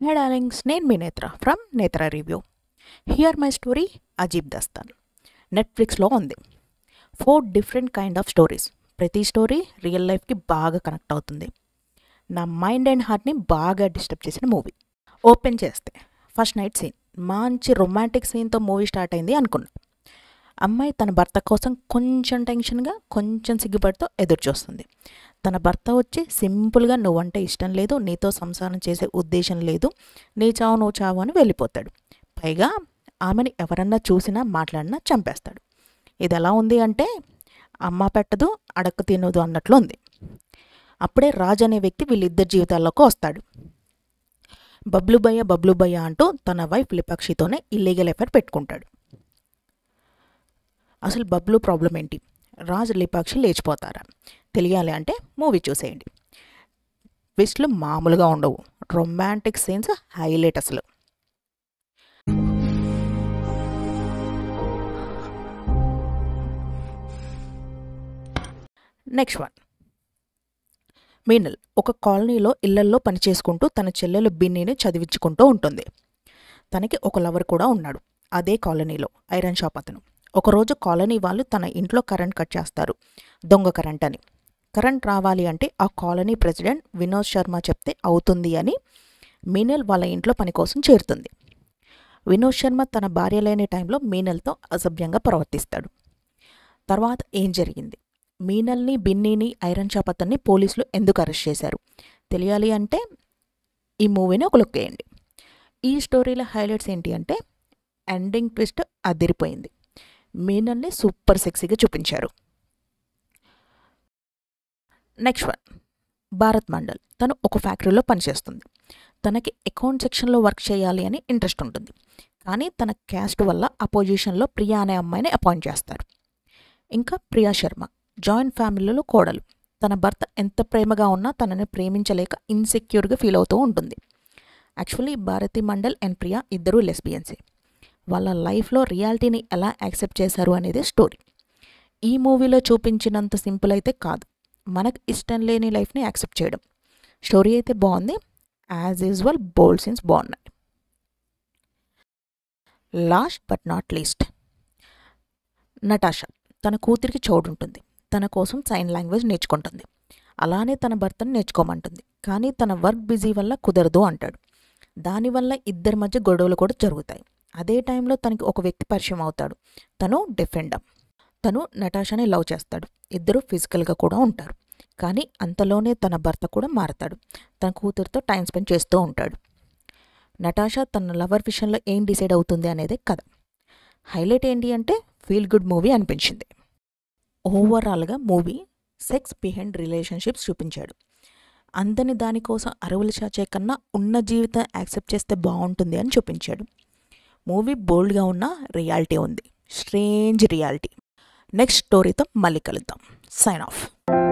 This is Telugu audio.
హే డార్లింగ్స్ నేను మీ Netra from Netra review here my story Ajeeb Daastaan నెట్ఫ్లిక్స్లో ఉంది four different kind of stories ప్రతి స్టోరీ రియల్ లైఫ్కి బాగా కనెక్ట్ అవుతుంది నా మైండ్ అండ్ హార్ట్ని బాగా డిస్టర్బ్ చేసిన మూవీ ఓపెన్ చేస్తే ఫస్ట్ నైట్ సీన్ మంచి రొమాంటిక్ సీన్తో మూవీ స్టార్ట్ అయింది అనుకున్నా అమ్మాయి తన భర్త కోసం కొంచెం టెన్షన్గా కొంచెం సిగ్గుపడితో ఎదురు చూస్తుంది తన భర్త వచ్చి సింపుల్గా నువ్వంటే ఇష్టం లేదు నీతో సంసారం చేసే ఉద్దేశం లేదు నీ చావు నువ్వు చావు అని వెళ్ళిపోతాడు పైగా ఆమెని ఎవరన్నా చూసినా మాట్లాడినా చంపేస్తాడు ఇది ఎలా ఉంది అంటే అమ్మ పెట్టదు అడక్క తినదు అన్నట్లు ఉంది అప్పుడే రాజ్ అనే వ్యక్తి వీళ్ళిద్దరి జీవితాల్లోకి వస్తాడు బబ్లు భయ్య బబ్లు భయ్య అంటూ తన వైఫ్ లిపాక్షితోనే ఇల్లీగల్ ఎఫైర్ పెట్టుకుంటాడు అసలు బబ్లు ప్రాబ్లం ఏంటి రాజ్ లిపాక్షి లేచిపోతారా తెలియాలి అంటే మూవీ చూసేయండి ట్విస్ట్లు మామూలుగా ఉండవు రొమాంటిక్ సీన్స్ హైలైట్ అసలు నెక్స్ట్ వన్ మీనల్ ఒక కాలనీలో ఇళ్లల్లో పనిచేసుకుంటూ తన చెల్లెలు బిన్నీని చదివించుకుంటూ ఉంటుంది తనకి ఒక లవర్ కూడా ఉన్నాడు అదే కాలనీలో ఐరన్ షాప్ అతను ఒకరోజు కాలనీ వాళ్ళు తన ఇంట్లో కరెంట్ కట్ చేస్తారు దొంగ కరెంట్ అని కరెంట్ రావాలి అంటే ఆ కాలనీ ప్రెసిడెంట్ వినోద్ శర్మ చెప్తే అవుతుంది అని మీనల్ వాళ్ళ ఇంట్లో పని కోసం చేరుతుంది వినోద్ శర్మ తన భార్య లేని టైంలో మీనల్తో అసభ్యంగా ప్రవర్తిస్తాడు తర్వాత ఏం జరిగింది మీనల్ని బిన్నీని ఐరన్ షాప్ అతన్ని పోలీసులు ఎందుకు అరెస్ట్ చేశారు తెలియాలి అంటే ఈ మూవీని ఒక లుక్ వేయండి ఈ స్టోరీలో హైలైట్స్ ఏంటి అంటే ఎండింగ్ ట్విస్ట్ అదిరిపోయింది మీనల్ని సూపర్ సెక్సీగా చూపించారు నెక్స్ట్ వన్ భారత్ మండల్ తను ఒక ఫ్యాక్టరీలో పనిచేస్తుంది తనకి అకౌంట్ సెక్షన్లో వర్క్ చేయాలి అని ఇంట్రెస్ట్ ఉంటుంది కానీ తన క్యాస్ట్ వల్ల అపోజిషన్లో ప్రియా అనే అమ్మాయిని అపాయింట్ చేస్తారు ఇంకా ప్రియా శర్మ జాయింట్ ఫ్యామిలీలో కోడలు తన భర్త ఎంత ప్రేమగా ఉన్నా తనని ప్రేమించలేక ఇన్సెక్యూర్గా ఫీల్ అవుతూ ఉంటుంది యాక్చువల్లీ భారతి మండల్ అండ్ ప్రియా ఇద్దరూ లెస్బియన్సే వాళ్ళ లైఫ్లో రియాలిటీని ఎలా యాక్సెప్ట్ చేశారు అనేది స్టోరీ ఈ మూవీలో చూపించినంత సింపుల్ అయితే కాదు మనకు ఇష్టం లేని లైఫ్ని యాక్సెప్ట్ చేయడం స్టోరీ అయితే బాగుంది యాజ్ యూజువల్ బోల్డ్ సీన్స్ బాగున్నాయి last but not least Natasha తన కూతురికి చోడుంటుంది తన కోసం సైన్ లాంగ్వేజ్ నేర్చుకుంటుంది అలానే తన భర్తను నేర్చుకోమంటుంది కానీ తన వర్క్ బిజీ వల్ల కుదరదు అంటాడు దానివల్ల ఇద్దరి మధ్య గొడవలు కూడా జరుగుతాయి అదే టైంలో తనకి ఒక వ్యక్తి పరిచయం అవుతాడు తను డిఫెండమ్ తను నటాషాని లవ్ చేస్తాడు ఇద్దరు ఫిజికల్గా కూడా ఉంటారు కానీ అంతలోనే తన భర్త కూడా మారతాడు తన కూతురితో టైం స్పెండ్ చేస్తూ ఉంటాడు నటాషా తన లవర్ విషయంలో ఏం డిసైడ్ అవుతుంది అనేది కథ హైలైట్ ఏంటి అంటే ఫీల్ గుడ్ మూవీ అనిపించింది ఓవరాల్గా మూవీ సెక్స్ బిహైండ్ రిలేషన్షిప్స్ చూపించాడు అందని దానికోసం అరువులు చాచే కన్నా ఉన్న జీవితం యాక్సెప్ట్ చేస్తే బాగుంటుంది అని చూపించాడు మూవీ బోల్డ్గా ఉన్న రియాలిటీ ఉంది స్ట్రేంజ్ రియాలిటీ నెక్స్ట్ స్టోరీతో మళ్ళీ కలుద్దాం సైన్ ఆఫ్